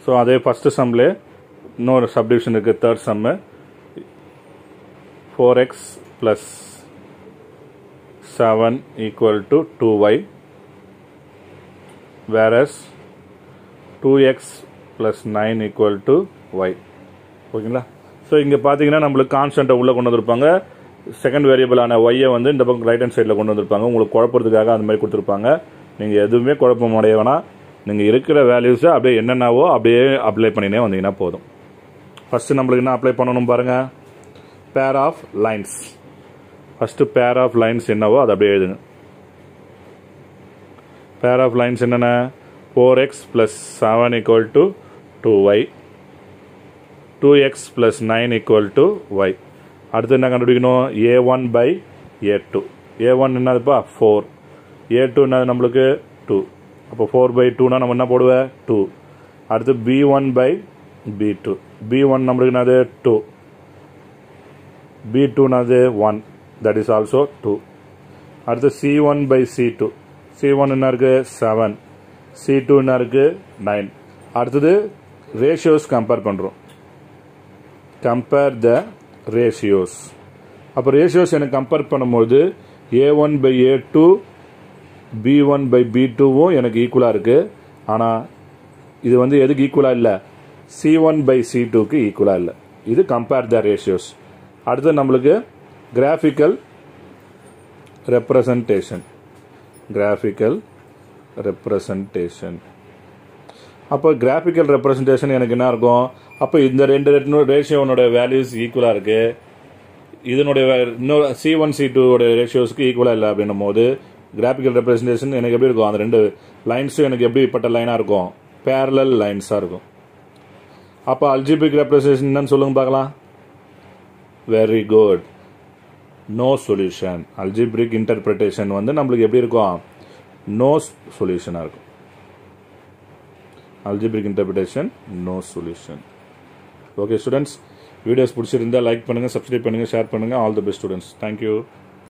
so அதே first சம்லே இன்னொரு subdivision இருக்குது third sum four x plus seven equal to two y versus two x plus nine equal to y ஓகேங்களா so இங்கே பார்த்தீங்கன்னா நம்மளுக்கு கான்ஸ்டண்ட்டை உள்ளே கொண்டு வந்திருப்பாங்க செகண்ட் வேரியபிளான ஒய்யை வந்து இந்த பக்கம் ரைட் ஹேண்ட் சைடில் கொண்டு வந்திருப்பாங்க உங்களுக்கு குழப்பறதுக்காக அந்த மாதிரி கொடுத்துருப்பாங்க நீங்கள் எதுவுமே குழப்பம் அடைய வேணாம் நீங்கள் இருக்கிற வேல்யூஸை அப்படியே என்னென்னவோ அப்படியே அப்ளை பண்ணினே வந்தீங்கன்னா போதும் ஃபஸ்ட்டு நம்மளுக்கு என்ன அப்ளை பண்ணணும் பாருங்கள் pair of lines first pair of lines என்னவோ அதை அப்படியே எழுதுங்க பேர் ஆஃப் லைன்ஸ் என்னென்ன four x plus seven equal to two y two x plus nine equal to y அடுத்து என்ன கண்டுபிடிக்கணும் a one by a two a one என்னதுப்பா four a two என்னது நம்மளுக்கு டூ அப்போ ஃபோர் பை டூனா நம்ம என்ன போடுவேன் டூ அடுத்து b one by b two b one நம்மளுக்கு என்னது டூ பி டூனாது one that is also two அடுத்து c one by c two c one என்ன இருக்கு செவன் சி டூ என்ன இருக்கு நைன் அடுத்தது ரேஷியோஸ் கம்பேர் பண்ணுறோம் கம்பேர் த ரேஷியோஸ் அப்போ ரேஷியோஸ் எனக்கு கம்பேர் பண்ணும்போது a one by a two b one by b டூவும் எனக்கு ஈக்குவலாக இருக்குது ஆனால் இது வந்து எதுக்கு ஈக்குவலாக இல்லை சி ஒன் பை சி டூக்கு ஈக்குவலாக இல்லை இது கம்பேர் த ரேஷியோஸ் அடுத்து நம்மளுக்கு கிராஃபிக்கல் ரெப்ரசன்டேஷன் கிராஃபிக்கல் ரெப்ரசன்டேஷன் அப்போ கிராஃபிக்கல் ரெப்ரசன்டேஷன் எனக்கு என்ன இருக்கும் அப்போ இந்த ரெண்டு ரெண்டு ரேஷியோனோட வேல்யூஸ் ஈக்குவலாக இருக்கு இதனுடைய இன்னொரு சி ஒன் சி டூவோட ரேஷியோஸ்க்கு ஈக்குவலாக இல்லை அப்படின்னும் போது கிராஃபிக்கல் ரெப்ரசன்டேஷன் எனக்கு எப்படி இருக்கும் அந்த ரெண்டு லைன்ஸும் எனக்கு எப்படிப்பட்ட லைனாக இருக்கும் பேரலல் லைன்ஸாக இருக்கும் அப்போ அல்ஜிபிக் ரெப்ரசன்டேஷன் என்னன்னு சொல்லுங்க பார்க்கலாம் very good no solution algebraic interpretation வந்து நம்மளுக்கு எப்படி இருக்கும் நோ சொல்யூஷனாக இருக்கும் algebraic interpretation no solution okay students videos பிடிச்சிருந்தா லைக் பண்ணுங்கள் சப்ஸ்கிரைப் பண்ணுங்கள் ஷேர் பண்ணுங்கள் all the best students thank you